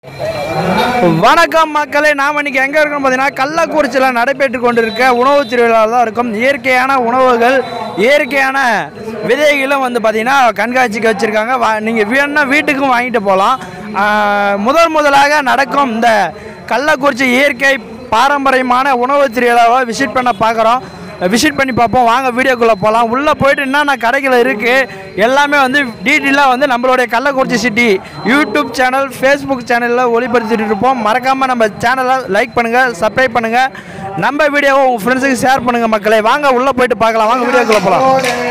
வணக்கம் மக்களே நாம் இன்னைக்கு எங்கே இருக்கோம் பார்த்தீங்கன்னா கள்ளக்குறிச்சியில் நடைபெற்று கொண்டிருக்க உணவு திருவிழாவில் தான் இருக்கும் இயற்கையான உணவுகள் இயற்கையான விதைகளும் வந்து பார்த்தீங்கன்னா கண்காட்சிக்கு வச்சுருக்காங்க வா நீங்கள் வேணும்னா வீட்டுக்கும் வாங்கிட்டு போகலாம் முதல் முதலாக நடக்கும் இந்த கள்ளக்குறிச்சி இயற்கை பாரம்பரியமான உணவு திருவிழாவை விசிட் பண்ண பார்க்குறோம் விசிட் பண்ணி பார்ப்போம் வாங்க வீடியோக்குள்ளே போகலாம் உள்ளே போயிட்டு என்னென்ன கடைகள் இருக்குது எல்லாமே வந்து டீட்டெயிலாக வந்து நம்மளுடைய Kallakurichi city YouTube channel Facebook சேனலில் ஒளிபரப்பிட்டு இருப்போம் மறக்காமல் நம்ம சேனலை லைக் பண்ணுங்கள் சப்ஸ்கிரைப் பண்ணுங்கள் நம்ம வீடியோவை உங்கள் ஃப்ரெண்ட்ஸுக்கு ஷேர் பண்ணுங்கள் மக்களே வாங்க உள்ளே போயிட்டு பார்க்கலாம் வாங்க வீடியோக்குள்ளே போகலாம்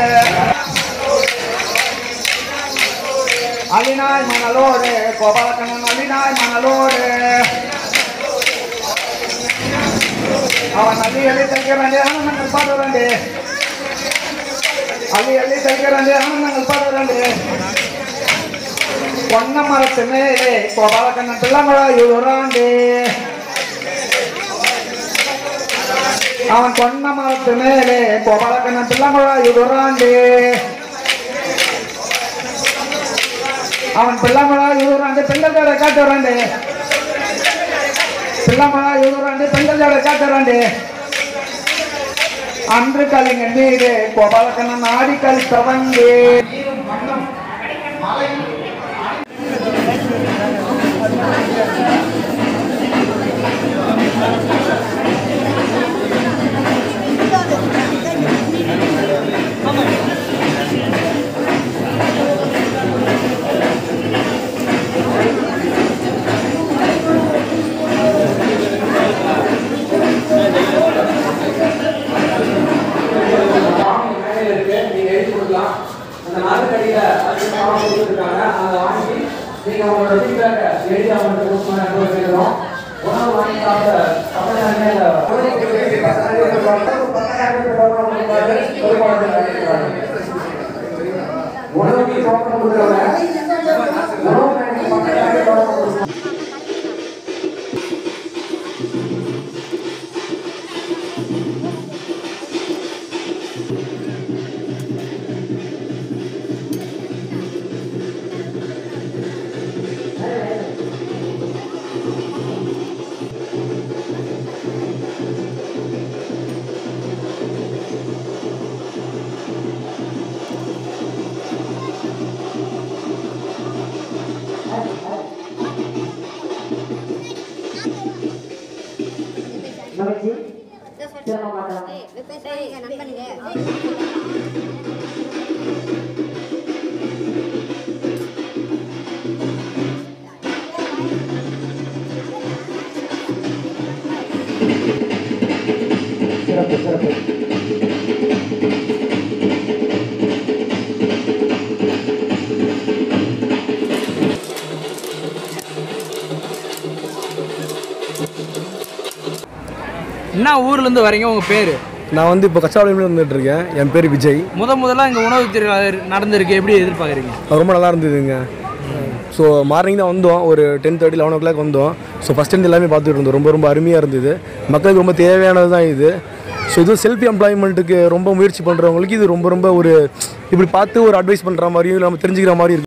அலினாய் மணலோடு கோபாலக்கண்ணன் அலினாய் மணலோடு அவன் அள்ளி அள்ளி தைக்கிறான் ஆனந்தங்கள் பாடுறாண்டு அள்ளி அள்ளி தைக்கிறான் ஆனந்தங்கள் பாடுறாண்டு பொன்ன மரத்து மேலே கோபாலக்கண்ணன் பிள்ளைமழா இழுறாண்டு அவன் பொன்ன மரத்து மேலே கோபாலக்கண்ணன் பிள்ளைமழா இழுறாண்டு அவன் பிள்ளைமழா இழுறாண்டு பெண்கள் ஜாட காட்டுறாண்டு பிள்ளைமழா இழுறாண்டு பெண்கள் ஜாட காட்டுறாண்டு அன்று கலிங்கன் வீடு கோபாலக்கண்ணன் ஆடி கழித்தவங்கே வாங்கி மேலே இருக்கு நீங்க எழுதி கொடுக்கலாம் அந்த மரத்தடியில அது பாவம் கொடுத்துருக்காங்க அதை வாங்கி நீங்க உங்களோட ஃபீட்பேக் எழுதி அவங்களுக்கு கொடுக்கணும் அனுபவம் செய்யணும் உணவு வாங்கி சாப்பிட தமிழ்நாட்டில் உணவுக்கு தோட்டம் கொடுக்குறவங்க உணவு பேங்க் பக்கத்துல தோட்டம் கொடுக்கணும். நண்பனுங்க சிறப்பு சிறப்பு என்ன ஊர்லேருந்து வரீங்க உங்கள் பேர் நான் வந்து இப்போ கச்சாவளியில் வந்துட்டு இருக்கேன் என் பேர் விஜய் முத முதல்ல இங்கே உணவு திருவிழா நடந்திருக்கு எப்படி எதிர்பார்க்குறீங்க அது ரொம்ப நல்லா இருந்ததுங்க ஸோ மார்னிங் தான் வந்தோம் ஒரு ten thirty eleven o'clock வந்தோம் ஸோ ஃபஸ்ட் இருந்து எல்லாமே பார்த்துட்டு இருந்தோம் ரொம்ப ரொம்ப அருமையாக இருந்தது மக்களுக்கு ரொம்ப தேவையானது தான் இது ஸோ இது செல்ஃப் எம்ப்ளாய்மெண்ட்டுக்கு ரொம்ப முயற்சி பண்ணுறவங்களுக்கு இது ரொம்ப ரொம்ப ஒரு இப்படி பார்த்து ஒரு அட்வைஸ் பண்ணுற மாதிரியும் நம்ம தெரிஞ்சுக்கிற மாதிரி இருக்கு